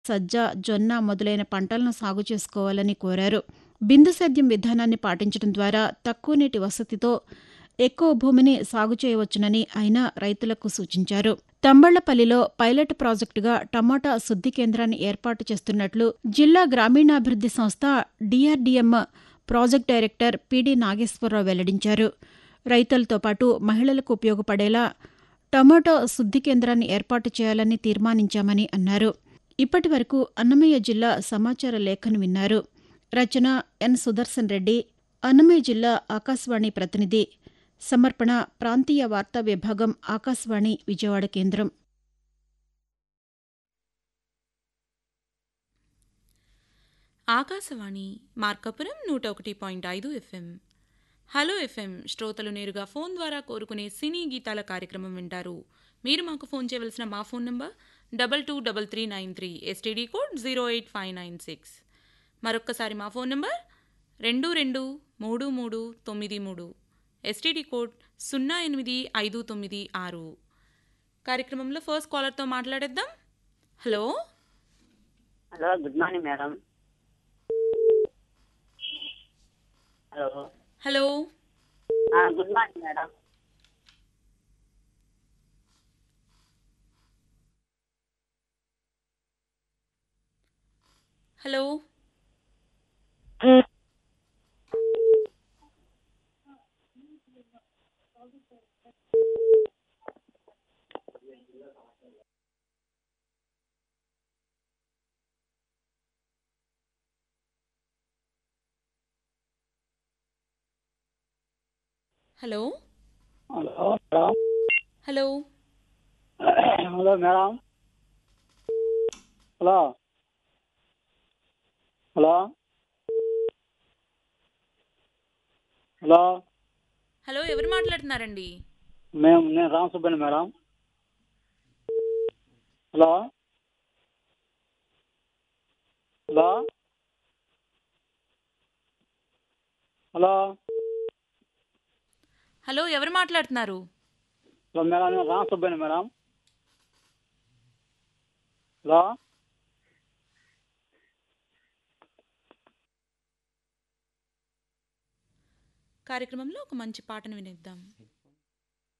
సజ్జ జొన్న మొదలైన పంటలను సాగు చేసుకోవాలని కోరారు బిందు సేద్యం విధానాన్ని పాటించడం ద్వారా తక్కువ నీటి వసతితో ఎక్కువ భూమిని సాగు చేయవచ్చునని ఆయన రైతులకు సూచించారు తంబళ్లపల్లిలో పైలట్ ప్రాజెక్టుగా టమాటా శుద్ది కేంద్రాన్ని ఏర్పాటు చేస్తున్నట్లు జిల్లా గ్రామీణాభివృద్ది సంస్థ DRDM project director PD Nageswara Rao వెల్లడించారు రైతులతో పాటు మహిళలకు ఉపయోగపడేలా టమాటో శుద్ది కేంద్రాన్ని ఏర్పాటు చేయాలని తీర్మానించామని అన్నారు ఇప్పటి వరకు అన్నమయ్య జిల్లా సమాచార లేఖను విన్నారు రచన ఎన్ సుదర్శన్ రెడ్డి అన్నమయ్య జిల్లా ఆకాశవాణి ప్రతినిధి సమర్పణ ప్రాంతీయ వార్తా విభాగం ఆకాశవాణి విజయవాడ కేంద్రం ఆకాశవాణి మార్కాపురం నూట ఒకటి పాయింట్ ఐదు ఎఫ్ఎం హలో ఎఫ్ఎం శ్రోతలు నేరుగా ఫోన్ ద్వారా కోరుకునే సినీ గీతాల కార్యక్రమం వింటారు మీరు మాకు ఫోన్ చేయవలసిన మా phone number double two double three nine three STD code zero eight five nine six మరొక్కసారి మా ఫోన్ నంబర్ రెండు రెండు మూడు మూడు తొమ్మిది మూడు ఎస్టీడీ కోడ్ సున్నా ఎనిమిది ఐదు తొమ్మిది ఆరు కార్యక్రమంలో ఫస్ట్ కాలర్తో మాట్లాడేద్దాం hello hello good morning madam hello hello good morning madam hello hello hello madam hello hello madam hello hello hello hello ఎవరు మాట్లాడుతున్నారండి మేము నేను Ram Subbani madam hello hello hello hello ఎవరు మాట్లాడుతున్నారు హలో మేడం నేను రామ్ సుబ్బని మేడం హలో కార్యక్రమంలో ఒక మంచి పాటను వినిద్దాం